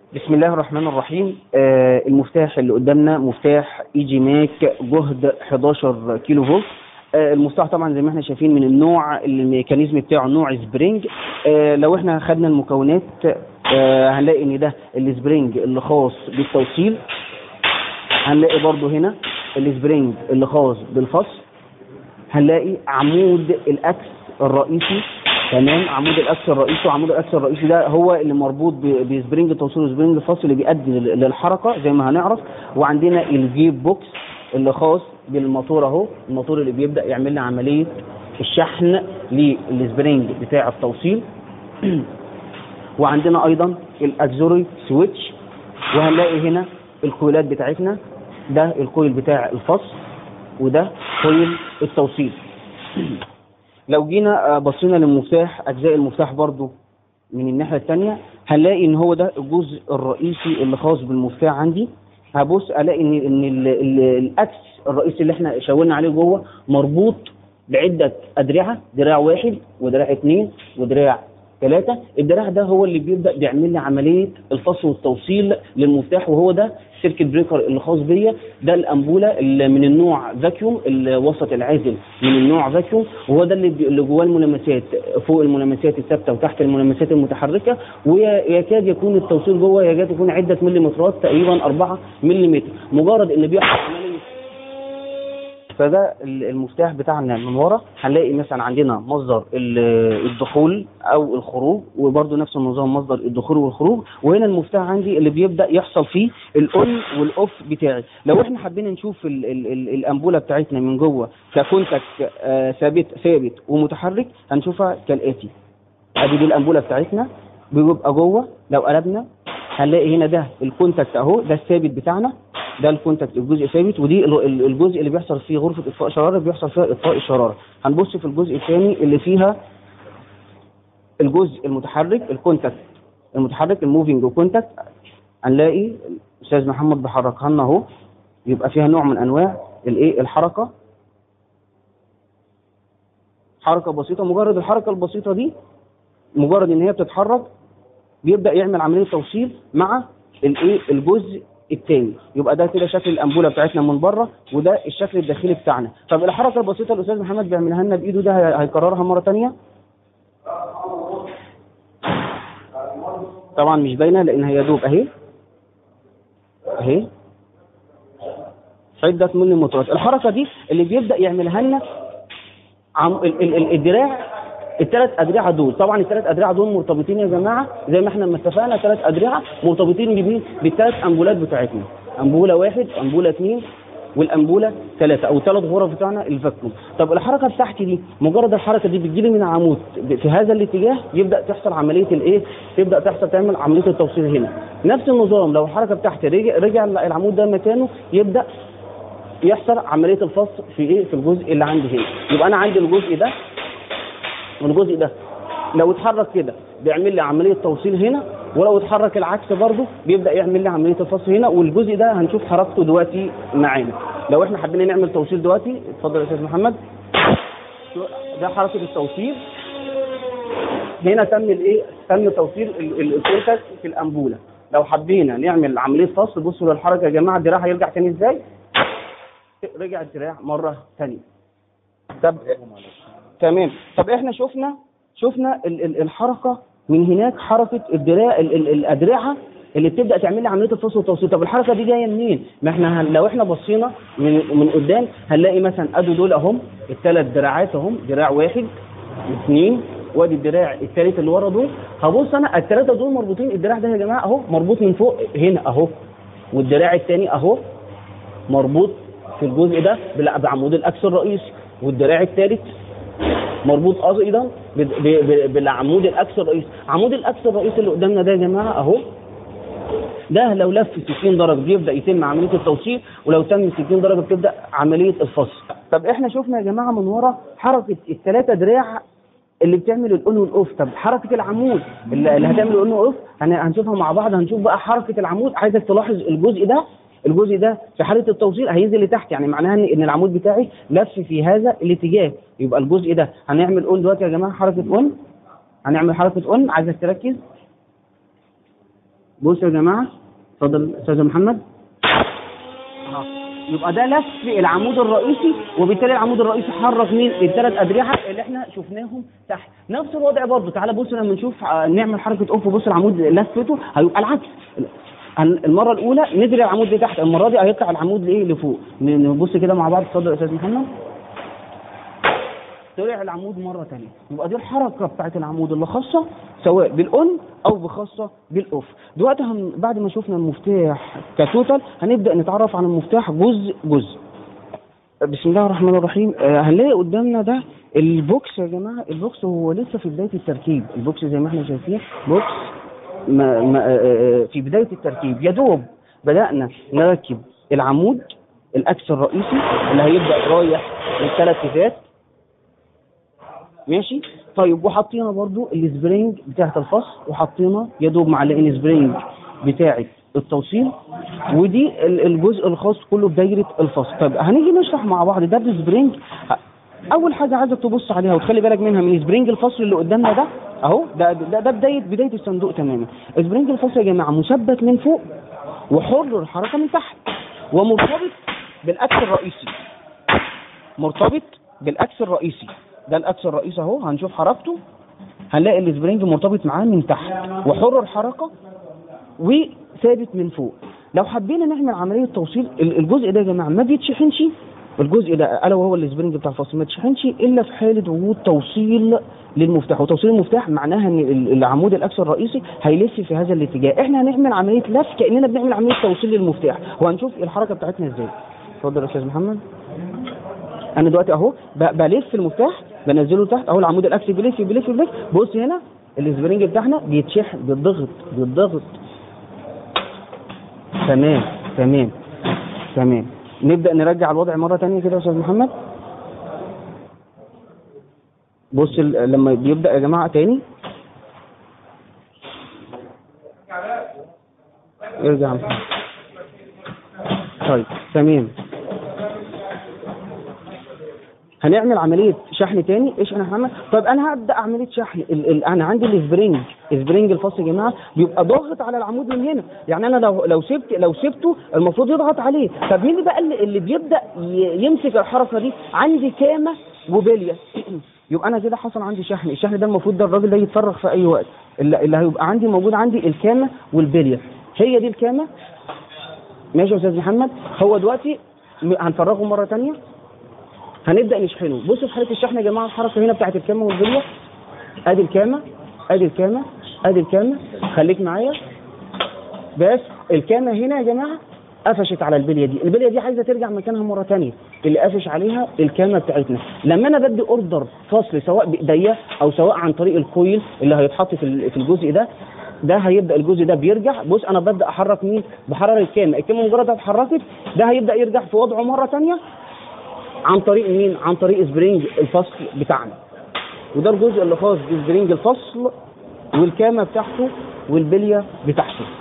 بسم الله الرحمن الرحيم آه المفتاح اللي قدامنا مفتاح اي جي ماك جهد 11 كيلو فولت آه المفتاح طبعا زي ما احنا شايفين من النوع الميكانيزم بتاعه نوع سبرينج آه لو احنا خدنا المكونات آه هنلاقي ان ده السبرينج اللي خاص بالتوصيل هنلاقي برضو هنا السبرينج اللي خاص بالفصل هنلاقي عمود الاكس الرئيسي تمام عمود الاكس الرئيسي وعمود الاكس الرئيسي ده هو اللي مربوط ب- بسبرينج توصيل وسبرينج الفصل اللي بيؤدي لل- للحركه زي ما هنعرف وعندنا الجيب بوكس اللي خاص بالموتور اهو الموتور اللي بيبدا يعمل لنا عمليه الشحن للسبرينج بتاع التوصيل وعندنا ايضا الاكزوري سويتش وهنلاقي هنا الكويلات بتاعتنا ده الكويل بتاع الفصل وده كويل التوصيل لو جينا آه، بصينا للمفتاح اجزاء المفتاح برضو من الناحيه الثانيه هنلاقي ان هو ده الجزء الرئيسي اللي خاص بالمفتاح عندي هبص الاقي ان ان ال- ال- الاكس الرئيسي اللي احنا شاورنا عليه جوه مربوط بعده ادرعه دراع واحد ودراع اثنين ودراع ثلاثة الدراع ده هو اللي بيبدأ بيعمل لي عملية الفصل والتوصيل للمفتاح وهو ده سيركت بريكر اللي خاص بيا ده الأنبولة اللي من النوع فاكيوم الوسط العازل من النوع فاكيوم وهو ده اللي, بي- اللي جواه الملامسات فوق الملامسات الثابتة وتحت الملامسات المتحركة ويكاد يكون التوصيل جوه يكاد يكون عدة مليمترات تقريبا 4 ملم مجرد ان بيحصل عملية فده ال- المفتاح بتاعنا من ورا هنلاقي مثلا عندنا مصدر ال- الدخول او الخروج وبرده نفس النظام مصدر الدخول والخروج وهنا المفتاح عندي اللي بيبدا يحصل فيه الاون والاوف بتاعي لو احنا حبينا نشوف ال ال ال الانبوله بتاعتنا من جوه ككونتاكت آه، ثابت ثابت ومتحرك هنشوفها كالاتي ادي دي الانبوله بتاعتنا بيبقى جوه لو قلبنا هنلاقي هنا ده الكونتاكت اهو ده الثابت بتاعنا ده الكونتاكت الجزء ثابت ودي ال- ال- الجزء اللي بيحصل فيه غرفه اطفاء شراره بيحصل فيها اطفاء الشراره هنبص في الجزء الثاني اللي فيها الجزء المتحرك الكونتاكت المتحرك الموفينج كونتاكت هنلاقي الاستاذ محمد بيحركها لنا اهو يبقى فيها نوع من انواع الايه الحركه حركه بسيطه مجرد الحركه البسيطه دي مجرد ان هي بتتحرك بيبدا يعمل عمليه توصيل مع الايه الجزء الثاني يبقى ده كده شكل الانبوله بتاعتنا من بره وده الشكل الداخلي بتاعنا طب الحركه البسيطه اللي الاستاذ محمد بيعملها لنا بايده ده هي- هيكررها مره ثانيه طبعا مش باينه لان هي دوب اهي اهي عده مليمترات الحركه دي اللي بيبدا يعملها لنا عم ال- ال- ال- الدراع الثلاث ادرعه دول طبعا الثلاث ادرعه دول مرتبطين يا جماعه زي ما احنا ما اتفقنا ثلاث ادرعه مرتبطين بمين بالثلاث انبولات بتاعتنا انبوله واحد انبوله اثنين والانبوله ثلاثه او ثلاث غرف بتاعنا الفاكيوم طب الحركه بتاعتي دي مجرد الحركه دي بتجيلي من عمود في هذا الاتجاه يبدا تحصل عمليه الايه تبدا تحصل تعمل عمليه التوصيل هنا نفس النظام لو الحركه بتاعتي رجع, رجع العمود ده مكانه يبدا يحصل عمليه الفصل في ايه في الجزء اللي عندي هنا يبقى انا عندي الجزء ده والجزء ده لو اتحرك كده بيعمل لي عمليه توصيل هنا ولو اتحرك العكس برضه بيبدا يعمل لي عمليه الفصل هنا والجزء ده هنشوف حركته دلوقتي معانا لو احنا حبينا نعمل توصيل دلوقتي اتفضل يا استاذ محمد شو- ده حركه التوصيل هنا تم الايه تم توصيل ال- ال- الكونتاكت في الانبوله لو حبينا نعمل عمليه فصل بصوا للحركه يا جماعه الدراع هيرجع تاني ازاي رجع الدراع مره ثانيه طب تمام طب احنا شفنا شفنا ال ال الحركه من هناك حركه الدراع ال ال الادرعه اللي بتبدا تعمل لي عمليه الفصل والتوصيل طب الحركه دي جايه منين ما احنا هن لو احنا بصينا من من قدام هنلاقي مثلا ادوا دول اهم الثلاث دراعات اهم دراع واحد اثنين وادي الدراع الثالث اللي ورا دول هبص انا الثلاثه دول مربوطين الدراع ده يا جماعه اهو مربوط من فوق هنا اهو والدراع الثاني اهو مربوط في الجزء ده بال- بعمود الاكس الرئيسي والدراع الثالث مربوط ايضا ب- ب- ب- بالعمود الاكس الرئيسي عمود الاكس الرئيسي اللي قدامنا ده يا جماعه اهو ده لو لف 60 درجه بيبدا يتم عمليه التوصيل ولو تم 60 درجه بتبدا عمليه الفصل طب احنا شفنا يا جماعه من ورا حركه الثلاثه دراع اللي بتعمل الاون والاوف طب حركه العمود اللي اللي هتعمل الاون والاوف هن- هنشوفها مع بعض هنشوف بقى حركه العمود عايزك تلاحظ الجزء ده الجزء ده في حاله التوصيل هينزل لتحت يعني معناها ان إن العمود بتاعي لف في هذا الاتجاه يبقى الجزء ده هنعمل اون دلوقتي يا جماعه حركه اون هنعمل حركه اون عايزك تركز بصوا يا جماعه اتفضل استاذ محمد أهو. يبقى ده لف العمود الرئيسي وبالتالي العمود الرئيسي حرك مين الثلاث ادرعه اللي احنا شفناهم تحت نفس الوضع برضه تعالى بص لما نشوف آه، نعمل حركه اوف بص العمود لفته هيبقى العكس المره الاولى نزل العمود لتحت المره دي هيطلع العمود لايه لفوق ن- نبص كده مع بعض اتفضل يا استاذ محمد طلع العمود مره ثانيه يبقى دي الحركه بتاعت العمود اللي خاصه سواء بالاون او بخاصه بالاوف دلوقتي هم بعد ما شفنا المفتاح كتوتال هنبدا نتعرف عن المفتاح جزء جزء بسم الله الرحمن الرحيم آه، هنلاقي قدامنا ده البوكس يا جماعه البوكس هو لسه في بدايه التركيب البوكس زي ما احنا شايفين بوكس ما ما آه، آه، في بدايه التركيب يا دوب بدانا نركب العمود الاكس الرئيسي اللي هيبدا رايح للثلاث كيسات ماشي طيب وحطينا برضو السبرينج بتاعت الفصل وحطينا يا دوب معلقين سبرينج بتاعت التوصيل ودي ال- الجزء الخاص كله بدايره الفصل طيب هنيجي نشرح مع بعض ده السبرينج اول حاجه عايزك تبص عليها وتخلي بالك منها من سبرينج الفصل اللي قدامنا ده اهو ده ده, ده بدايه بدايه الصندوق تماما سبرينج الفصل يا جماعه مثبت من فوق وحر الحركه من تحت ومرتبط بالاكس الرئيسي مرتبط بالاكس الرئيسي ده الاكس الرئيسي اهو هنشوف حركته هنلاقي السبرينج مرتبط معاه من تحت وحر الحركه وثابت من فوق لو حبينا نعمل عمليه توصيل ال- الجزء ده يا جماعه ما بيتشحنش الجزء ده الا وهو السبرينج بتاع الفصل ما يتشحنش الا في حاله وجود توصيل للمفتاح وتوصيل المفتاح معناها ان ال- العمود الاكس الرئيسي هيلف في هذا الاتجاه احنا هنعمل عمليه لف كاننا بنعمل عمليه توصيل للمفتاح وهنشوف الحركه بتاعتنا ازاي اتفضل يا استاذ محمد انا دلوقتي اهو ب- بلف المفتاح بنزله تحت اهو العمود الاكسي بيلف بيلف بيلف بص هنا السبرينج بتاعنا بيتشحن بيتضغط بيتضغط تمام تمام تمام نبدا نرجع الوضع مره تانية كده يا استاذ محمد بص ال- لما بيبدا يا جماعه تاني ارجع يا محمد. طيب تمام هنعمل عمليه شحن تاني ايش انا هعمل طيب انا هبدا عمليه شحن ال ال انا عندي السبرينج سبرينج الفصل يا جماعه بيبقى ضاغط على العمود من هنا يعني انا لو لو سبت لو سبته المفروض يضغط عليه طب مين اللي بقى اللي, اللي بيبدا ي- يمسك الحركه دي عندي كامه وبليه يبقى انا كده حصل عندي شحن الشحن ده المفروض ده الراجل ده يتفرغ في اي وقت اللي, اللي هيبقى عندي موجود عندي الكامه والبليه هي دي الكامه ماشي يا استاذ محمد هو دلوقتي م- هنفرغه مره تانية هنبدا نشحنه بصوا في حاله الشحن يا جماعه الحركه هنا بتاعت الكامه والبليه ادي الكامه ادي الكامه ادي الكامه خليك معايا بس الكامه هنا يا جماعه قفشت على البليه دي البليه دي عايزه ترجع مكانها مره تانية اللي قافش عليها الكامه بتاعتنا لما انا بدي اوردر فصل سواء بايديا او سواء عن طريق الكويل اللي هيتحط في ال- في الجزء ده ده هيبدا الجزء ده بيرجع بص انا ببدا احرك مين بحرر الكامه الكامه مجرد ما اتحركت ده هيبدا يرجع في وضعه مره تانية عن طريق مين عن طريق سبرينج الفصل بتاعنا وده الجزء اللي خاص بسبرينج الفصل والكامه بتاعته والبليه بتاعته